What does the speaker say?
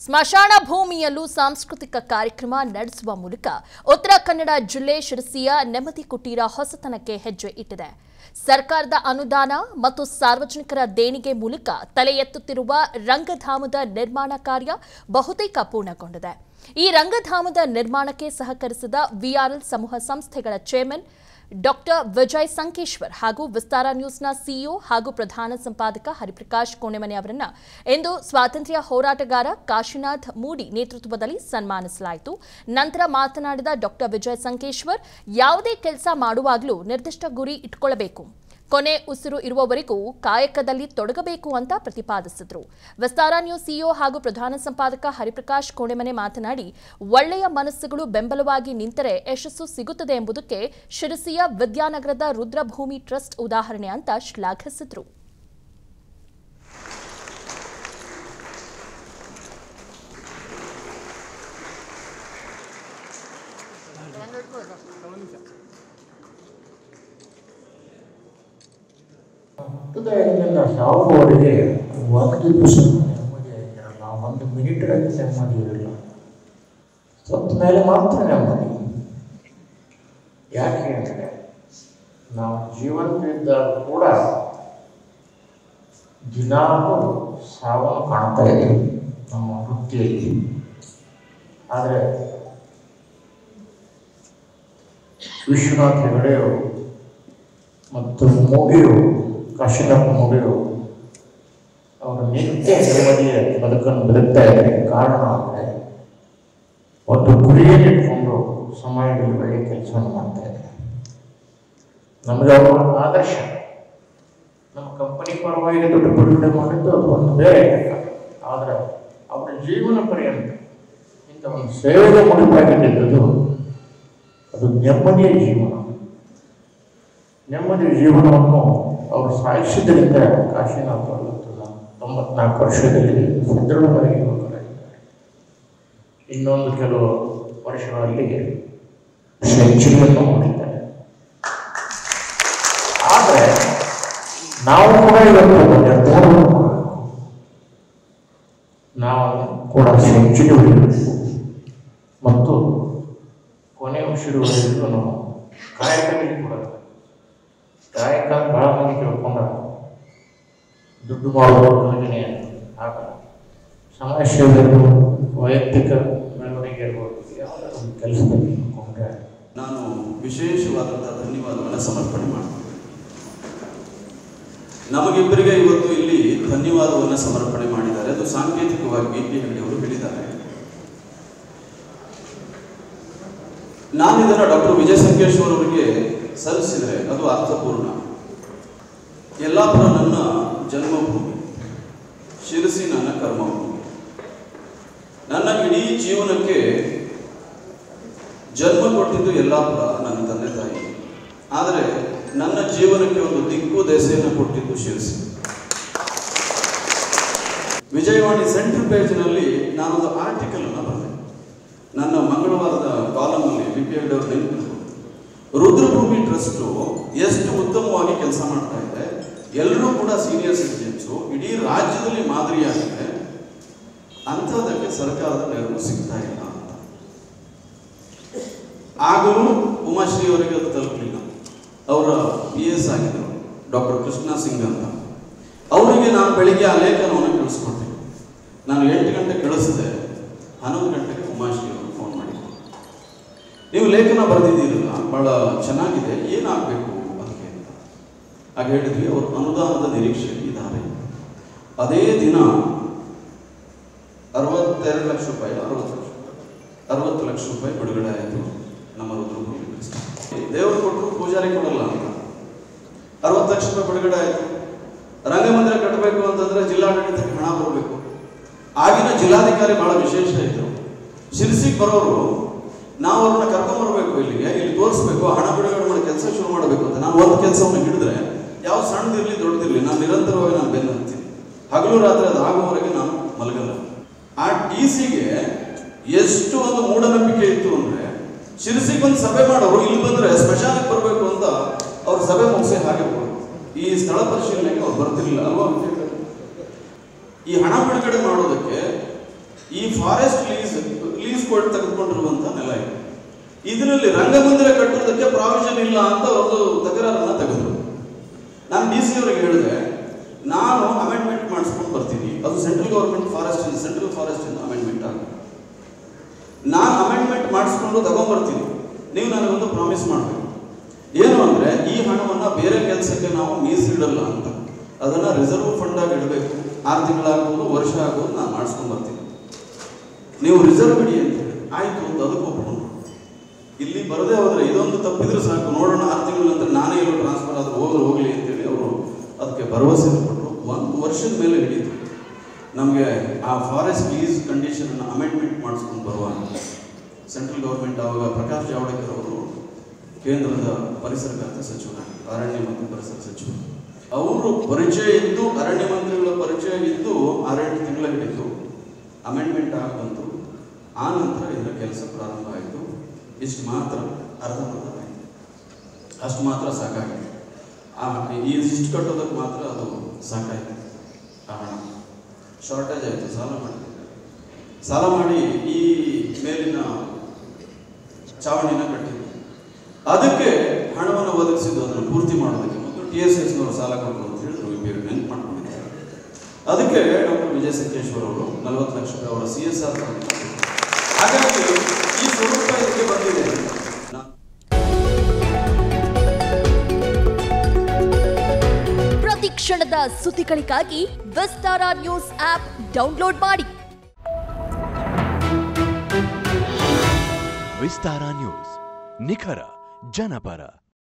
ಸ್ಮಶಾನ ಭೂಮಿಯಲ್ಲೂ ಸಾಂಸ್ಕೃತಿಕ ಕಾರ್ಯಕ್ರಮ ನಡೆಸುವ ಮೂಲಕ ಉತ್ತರ ಕನ್ನಡ ಜಿಲ್ಲೆ ಶಿರಸಿಯ ನೆಮ್ಮದಿ ಕುಟೀರ ಹೊಸತನಕ್ಕೆ ಹೆಜ್ಜೆ ಇಟ್ಟಿದೆ ಸರ್ಕಾರದ ಅನುದಾನ ಮತ್ತು ಸಾರ್ವಜನಿಕರ ದೇಣಿಗೆ ಮೂಲಕ ತಲೆ ಎತ್ತುತ್ತಿರುವ ರಂಗಧಾಮದ ನಿರ್ಮಾಣ ಕಾರ್ಯ ಬಹುತೇಕ ಪೂರ್ಣಗೊಂಡಿದೆ ಈ ರಂಗಧಾಮದ ನಿರ್ಮಾಣಕ್ಕೆ ಸಹಕರಿಸಿದ ವಿಆರ್ಎಲ್ ಸಮೂಹ ಸಂಸ್ಥೆಗಳ ಚೇರ್ಮನ್ ಡಾಕ್ಟರ್ ವಿಜಯ್ ಸಂಕೇಶ್ವರ್ ಹಾಗೂ ವಿಸ್ತಾರ ನ್ಯೂಸ್ನ ಸಿಇಒ ಹಾಗೂ ಪ್ರಧಾನ ಸಂಪಾದಕ ಹರಿಪ್ರಕಾಶ್ ಕೋಣೆಮನೆ ಅವರನ್ನ ಇಂದು ಸ್ವಾತಂತ್ರ್ಯ ಹೋರಾಟಗಾರ ಕಾಶಿನಾಥ್ ಮೂಡಿ ನೇತೃತ್ವದಲ್ಲಿ ಸನ್ಮಾನಿಸಲಾಯಿತು ನಂತರ ಮಾತನಾಡಿದ ಡಾಕ್ಟರ್ ವಿಜಯ್ ಸಂಕೇಶ್ವರ್ ಯಾವುದೇ ಕೆಲಸ ಮಾಡುವಾಗಲೂ ನಿರ್ದಿಷ್ಟ ಗುರಿ ಇಟ್ಕೊಳ್ಳಬೇಕು ಕೊನೆ ಉಸಿರು ಇರುವವರೆಗೂ ಕಾಯಕದಲ್ಲಿ ತೊಡಗಬೇಕು ಅಂತ ಪ್ರತಿಪಾದಿಸಿದ್ರು ವಿಸ್ತಾರ ನ್ಯೂಸ್ ಸಿಇಒ ಹಾಗೂ ಪ್ರಧಾನ ಸಂಪಾದಕ ಹರಿಪ್ರಕಾಶ್ ಕೋಣೆಮನೆ ಮಾತನಾಡಿ ಒಳ್ಳೆಯ ಮನಸ್ಸುಗಳು ಬೆಂಬಲವಾಗಿ ನಿಂತರೆ ಯಶಸ್ಸು ಸಿಗುತ್ತದೆ ಎಂಬುದಕ್ಕೆ ಶಿರಸಿಯ ವಿದ್ಯಾನಗರದ ರುದ್ರಭೂಮಿ ಟ್ರಸ್ಟ್ ಉದಾಹರಣೆ ಅಂತ ಶ್ಲಾಘಿಸಿದ್ರು ಹೃದಯದಿಂದ ಸಾಗುವವರೆಗೆ ಒಂದು ದಿವಸ ನೆಮ್ಮದಿ ಇರಲ್ಲ ಒಂದು ಮಿನಿಟ್ಗಾಗಿ ನೆಮ್ಮದಿ ಇರಲ್ಲ ಸತ್ತ ಮೇಲೆ ಮಾತ್ರ ನೆಮ್ಮದಿ ಯಾಕೆ ಅಂದರೆ ನಾವು ಜೀವಂತವಿದ್ದಾಗ ಕೂಡ ದಿನಾಲೂ ಸಾವನ್ನು ಕಾಣ್ತಾ ಇದ್ದೀವಿ ನಮ್ಮ ವೃತ್ತಿಯಲ್ಲಿ ಆದರೆ ವಿಶ್ವನಾಥ್ ಹೆಗಡೆಯವರು ಮತ್ತು ಮೂಡಿರು ಕಾಶಿನಾಥ್ ಮೂಡಿರು ಅವರು ನಿತ್ಯ ನೆಮ್ಮದಿಯ ಬದುಕನ್ನು ಬದುಕ್ತಾ ಇದ್ದಾರೆ ಕಾರಣ ಅಂದರೆ ಒಂದು ಗುರಿಯನ್ನು ಇಟ್ಕೊಂಡು ಸಮಾಜದಲ್ಲಿ ಒಳ್ಳೆಯ ಕೆಲಸವನ್ನು ಮಾಡ್ತಾ ಇದ್ದಾರೆ ನಮಗೆ ಅವರ ಆದರ್ಶ ನಮ್ಮ ಕಂಪನಿ ಪರವಾಗಿ ದುಡ್ಡು ಬಿಡುಗಡೆ ಮಾಡಿದ್ದು ಅದು ಒಂದು ಬೇರೆ ಲೆಕ್ಕ ಆದರೆ ಅವರ ಜೀವನ ಪರ್ಯಂತ ಇಂಥ ಒಂದು ಸೇವೆಗೆ ಮುಡಿಪಾಗಿಟ್ಟಿದ್ದು ಅದು ನೆಮ್ಮದಿಯ ಜೀವನ ನೆಮ್ಮದಿ ಜೀವನವನ್ನು ಅವರು ಸಾಯಿಸಿದ್ರಿಂದ ಕಾಶಿನಾಥ್ ಅವತ್ತು ತೊಂಬತ್ನಾಲ್ಕು ವರ್ಷದಲ್ಲಿ ಸದೃಢವಾಗಿ ಯುವಕರಾಗಿದ್ದಾರೆ ಇನ್ನೊಂದು ಕೆಲವು ವರ್ಷಗಳಲ್ಲಿ ಸೆಂಚುರಿಯನ್ನು ಮಾಡಿದ್ದಾರೆ ಆದರೆ ನಾವು ಕೂಡ ಇವತ್ತು ನಿರ್ಧಾರವನ್ನು ಮಾಡಬೇಕು ನಾವು ಕೂಡ ಸೆಂಚುರಿ ಹೊಡಿಬೇಕು ಮತ್ತು ಕೊನೆ ಉಸಿರುವವರೆಗೂ ನಾವು ಕಾಯಕದಲ್ಲಿ ಕೂಡ ಕಾಯಕ ಬಹಳ ಮಂದಿ ತಿಳ್ಕೊಂಡ ದುಡ್ಡು ಮಾಡುವ ಯೋಜನೆ ಆಗಲ್ಲ ಸಮಾಜ ಸೇವೆ ಇರ್ಬೋದು ವೈಯಕ್ತಿಕ ಬೆಳವಣಿಗೆ ಇರ್ಬೋದು ಯಾವುದೇ ಒಂದು ಕೆಲಸದಲ್ಲಿ ತಿಳ್ಕೊಂಡ್ರೆ ನಾನು ವಿಶೇಷವಾದಂಥ ಧನ್ಯವಾದವನ್ನು ಸಮರ್ಪಣೆ ಮಾಡ್ತೀನಿ ನಮಗಿಬ್ಬರಿಗೆ ಇವತ್ತು ಇಲ್ಲಿ ಧನ್ಯವಾದವನ್ನು ಸಮರ್ಪಣೆ ಮಾಡಿದ್ದಾರೆ ಅದು ಸಾಂಕೇತಿಕವಾಗಿ ಬಿ ಪಿ ಹೆಗಡೆಯವರು ಹೇಳಿದ್ದಾರೆ ನಾನು ಇದನ್ನು ಡಾಕ್ಟರ್ ವಿಜಯ ಸಂಕೇಶ್ವರ್ ಅವರಿಗೆ ಸಲ್ಲಿಸಿದರೆ ಅದು ಅರ್ಥಪೂರ್ಣ ಯಲ್ಲಾಪುರ ನನ್ನ ಜನ್ಮಭೂಮಿ ಶಿರಸಿ ನನ್ನ ಕರ್ಮಭೂಮಿ ನನ್ನ ಇಡೀ ಜೀವನಕ್ಕೆ ಜನ್ಮ ಕೊಟ್ಟಿದ್ದು ಯಲ್ಲಾಪುರ ನನ್ನ ತಂದೆ ತಾಯಿ ಆದರೆ ನನ್ನ ಜೀವನಕ್ಕೆ ಒಂದು ದಿಕ್ಕು ದೆಸೆಯನ್ನು ಕೊಟ್ಟಿದ್ದು ಶಿರಸಿ ವಿಜಯವಾಣಿ ಸೆಂಟ್ರಲ್ ಪೇಜ್ನಲ್ಲಿ ನಾನೊಂದು ಆರ್ಟಿಕಲ್ ಅನ್ನು ಬರೆದೆ ನನ್ನ ಮಂಗಳವಾರದ ಕಾಲಮಲ್ಲಿ ಬಿ ಪಿ ಅವರು ನೆನಪಿದ್ರು ರುದ್ರಭೂಮಿ ಟ್ರಸ್ಟು ಎಷ್ಟು ಉತ್ತಮವಾಗಿ ಕೆಲಸ ಮಾಡ್ತಾ ಇದೆ ಎಲ್ಲರೂ ಕೂಡ ಸೀನಿಯರ್ ಸಿಟಿಜನ್ಸು ಇಡೀ ರಾಜ್ಯದಲ್ಲಿ ಮಾದರಿಯಾಗಿದೆ ಅಂಥದಕ್ಕೆ ಸರ್ಕಾರದ ನೆರವು ಸಿಗ್ತಾ ಇಲ್ಲ ಅಂತ ಆಗಲೂ ಉಮಾಶ್ರೀ ಅವರಿಗೆ ಅದು ತಲುಪಲಿಲ್ಲ ಅವರ ಪಿ ಎಸ್ ಆಗಿದ್ದರು ಡಾಕ್ಟರ್ ಕೃಷ್ಣ ಸಿಂಗ್ ಅಂತ ಅವರಿಗೆ ನಾನು ಬೆಳಿಗ್ಗೆ ಆ ಲೇಖನವನ್ನು ಕಳಿಸ್ಕೊಟ್ಟೆ ನಾನು ಎಂಟು ಗಂಟೆ ಕಳಿಸಿದೆ ಹನ್ನೊಂದು ಗಂಟೆಗೆ ಉಮಾಶ್ರೀ ಅವರು ಫೋನ್ ಮಾಡಿದ್ರು ನೀವು ಲೇಖನ ಬರೆದಿದ್ದೀರಲ್ಲ ಬಹಳ ಚೆನ್ನಾಗಿದೆ ಏನಾಗಬೇಕು ಅದಕ್ಕೆ ಅಂತ ಆಗ ಹೇಳಿದ್ವಿ ಅವರು ಅನುದಾನದ ನಿರೀಕ್ಷೆಯಲ್ಲಿ ಇದ್ದಾರೆ ಅದೇ ದಿನ ಅರವತ್ತೆರಡು ಲಕ್ಷ ರೂಪಾಯಿ ಅರವತ್ತು ಲಕ್ಷ ಅರವತ್ತು ಲಕ್ಷ ರೂಪಾಯಿ ಬಿಡುಗಡೆ ಆಯಿತು ನಮ್ಮ ರುದ್ರಭೂಮಿ ದೇವರು ಕೊಟ್ಟರು ಪೂಜಾರಿ ಕೊಡಲ್ಲ ಅಂತ ಅರವತ್ತು ಲಕ್ಷ ರೂಪಾಯಿ ಬಿಡುಗಡೆ ಆಯಿತು ರಂಗಮಂದಿರ ಕಟ್ಟಬೇಕು ಅಂತಂದ್ರೆ ಜಿಲ್ಲಾಡಳಿತಕ್ಕೆ ಹಣ ಬರಬೇಕು ಆಗಿನ ಜಿಲ್ಲಾಧಿಕಾರಿ ಬಹಳ ವಿಶೇಷ ಇದ್ರು ಶಿರಸಿಗೆ ಬರೋರು ನಾವು ಅವ್ರನ್ನ ಕರ್ಕೊಂಡ್ಬರ್ಬೇಕು ಇಲ್ಲಿಗೆ ಇಲ್ಲಿ ತೋರಿಸ್ಬೇಕು ಹಣ ಬಿಡುಗಡೆ ಮಾಡಿ ಕೆಲಸ ಶುರು ಮಾಡಬೇಕು ಅಂತ ನಾನು ಒಂದು ಕೆಲಸವನ್ನು ಹಿಡಿದ್ರೆ ಯಾವ ಸಣ್ಣದಿರಲಿ ದೊಡ್ಡದಿರಲಿ ನಾನು ನಿರಂತರವಾಗಿ ನಾನು ಬೆನ್ನು ಹತ್ತೀನಿ ಹಗಲು ರಾತ್ರಿ ಅದು ಆಗುವವರೆಗೆ ನಾನು ಮಲಗಲ್ಲ ಆ ಡಿ ಸಿಗೆ ಎಷ್ಟು ಒಂದು ಮೂಢನಂಬಿಕೆ ಇತ್ತು ಅಂದ್ರೆ ಶಿರಸಿಗೆ ಒಂದು ಸಭೆ ಮಾಡೋರು ಇಲ್ಲಿ ಬಂದ್ರೆ ಸ್ಮಶಾನಕ್ಕೆ ಬರಬೇಕು ಅಂತ ಅವ್ರ ಸಭೆ ಮುಗಿಸಿ ಹಾಗೆ ಹೋದ್ರು ಈ ಸ್ಥಳ ಪರಿಶೀಲನೆಗೆ ಅವ್ರು ಬರ್ತಿರ್ಲಿಲ್ಲ ಅಲ್ವಾ ವಿಜಯ್? ಈ ಹಣ ಬಿಡುಗಡೆ ಮಾಡೋದಕ್ಕೆ ಈ ಫಾರೆಸ್ಟ್ ಲೀಸ್ ಲೀಸ್ ಕೊಟ್ಟು ತೆಗೆದುಕೊಂಡಿರುವಂತ ನೆಲ ಇದು ಇದರಲ್ಲಿ ರಂಗಮಂದಿರ ಕಟ್ಟುವುದಕ್ಕೆ ಪ್ರಾವಿಷನ್ ಇಲ್ಲ ಅಂತ ಒಂದು ತಕರಾರನ್ನ ತೆಗೆದ್ರು ನಾನು ಡಿ ಸಿ ಅವರಿಗೆ ಹೇಳಿದೆ ನಾನು ಅಮೆಂಡ್ಮೆಂಟ್ ಮಾಡಿಸ್ಕೊಂಡು ಬರ್ತೀನಿ ಅದು ಸೆಂಟ್ರಲ್ ಗೌರ್ಮೆಂಟ್ ಫಾರೆಸ್ಟ್ ಇಂದ ಸೆಂಟ್ರಲ್ ಫಾರೆಸ್ಟ್ ಇಂದ ಅಮೆಂಡ್ಮೆಂಟ್ ಆಗುತ್ತೆ ನಾನು ಅಮೆಂಡ್ಮೆಂಟ್ ಮಾಡಿಸ್ಕೊಂಡು ತಗೊಂಡ್ಬರ್ತೀನಿ ನೀವು ನನಗೊಂದು ಪ್ರಾಮಿಸ್ ಮಾಡಬೇಕು ಏನು ಅಂದ್ರೆ ಈ ಹಣವನ್ನ ಬೇರೆ ಕೆಲಸಕ್ಕೆ ನಾವು ಮೀಸಲಿಡಲ್ಲ ಅಂತ ಅದನ್ನ ರಿಸರ್ವ್ ಫಂಡ್ ಆಗಿ ಇಡಬೇಕು ಆರು ತಿಂಗಳಾಗ್ಬೋದು ವರ್ಷ ಆಗ್ಬೋದು ನಾನು ಮಾಡಿಸ್ಕೊಂಡು ಬರ್ತೀನಿ ನೀವು ರಿಸರ್ವ್ ಇಡಿ ಅಂತ ಹೇಳಿ ಆಯ್ತು ಅಂತ ಅದಕ್ಕೆ ಒಪ್ಕೊಂಡು ಇಲ್ಲಿ ಬರದೇ ಹೋದ್ರೆ ಇದೊಂದು ತಪ್ಪಿದ್ರೆ ಸಾಕು ನೋಡೋಣ ಆರು ತಿಂಗಳ ನಂತರ ನಾನೇ ಎಲ್ಲೋ ಟ್ರಾನ್ಸ್ಫರ್ ಆದ್ರೆ ಹೋದ್ರೆ ಹೋಗ್ಲಿ ಅಂತೇಳಿ ಅವರು ಅದಕ್ಕೆ ಭರವಸೆ ಕೊಟ್ಟರು ಒಂದು ವರ್ಷದ ಮೇಲೆ ಹಿಡಿತು ನಮಗೆ ಆ ಫಾರೆಸ್ಟ್ ಲೀಸ್ ಕಂಡೀಷನ್ ಅಮೆಂಡ್ಮೆಂಟ್ ಮಾಡಿಸ್ಕೊಂಡು ಬರುವಾಗ ಸೆಂಟ್ರಲ್ ಗೌರ್ಮೆಂಟ್ ಆವಾಗ ಪ್ರಕಾಶ್ ಜಾವಡೇಕರ್ ಅವರು ಕೇಂದ್ರದ ಪರಿಸರ ಖಾತೆ ಸಚಿವರಾಗಿ ಅರಣ್ಯ ಮತ್ತು ಪರಿಸರ ಸಚಿವರು ಅವರು ಪರಿಚಯ ಇದ್ದು ಅರಣ್ಯ ಮಂತ್ರಿಗಳ ಪರಿಚಯ ಇದ್ದು ಆರೆಂಟು ತಿಂಗಳ ಹಿಡಿತು ಅಮೆಂಡ್ಮೆಂಟ್ ಆಗಿ ಬಂತು ಆ ನಂತರ ಇದರ ಕೆಲಸ ಪ್ರಾರಂಭ ಆಯಿತು ಇಷ್ಟು ಮಾತ್ರ ಅರ್ಧಂಬರ್ಧ ಆಯಿತು ಅಷ್ಟು ಮಾತ್ರ ಸಾಕಾಗಿದೆ ಆ ಈ ಇಷ್ಟು ಕಟ್ಟೋದಕ್ಕೆ ಮಾತ್ರ ಅದು ಸಾಕಾಯಿತು ಆ ಹಣ ಶಾರ್ಟೇಜ್ ಆಯಿತು ಸಾಲ ಮಾಡಿದೆ ಸಾಲ ಮಾಡಿ ಈ ಮೇಲಿನ ಚಾವಣಿನ ಕಟ್ಟಿದ್ವಿ ಅದಕ್ಕೆ ಹಣವನ್ನು ಒದಗಿಸಿದ್ದು ಅದನ್ನು ಪೂರ್ತಿ ಮಾಡೋದಕ್ಕೆ ಮೊದಲು ಟಿ ಎಸ್ ಎಸ್ನವರು ಸಾಲ ಕೊಟ್ಟರು ಅಂತ ಹೇಳಿದ್ರು ಇಬ್ಬರು ನೆನ್ಪು ಮಾಡ್ಕೊಂಡಿದ್ದಾರೆ ಅದಕ್ಕೆ ಡಾಕ್ಟರ್ ವಿಜಯ ಸಂಕೇಶ್ವರ್ ಅವರು ನಲವತ್ತು ಲಕ್ಷ ರೂಪಾಯಿ ಅವರ ಸಿ ಎಸ್ ಆರ್ ಹಾಗಾಗಿ ಈ ಸ್ವರೂಪ ಇದಕ್ಕೆ ಬಂದಿದೆ ನಾ- ಪ್ರತಿ ಕ್ಷಣದ ಸುದ್ದಿಗಳಿಗಾಗಿ ವಿಸ್ತಾರ ನ್ಯೂಸ್ ಆಪ್ ಡೌನ್ಲೋಡ್ ಮಾಡಿ ವಿಸ್ತಾರ ನ್ಯೂಸ್ ನಿಖರ ಜನಪರ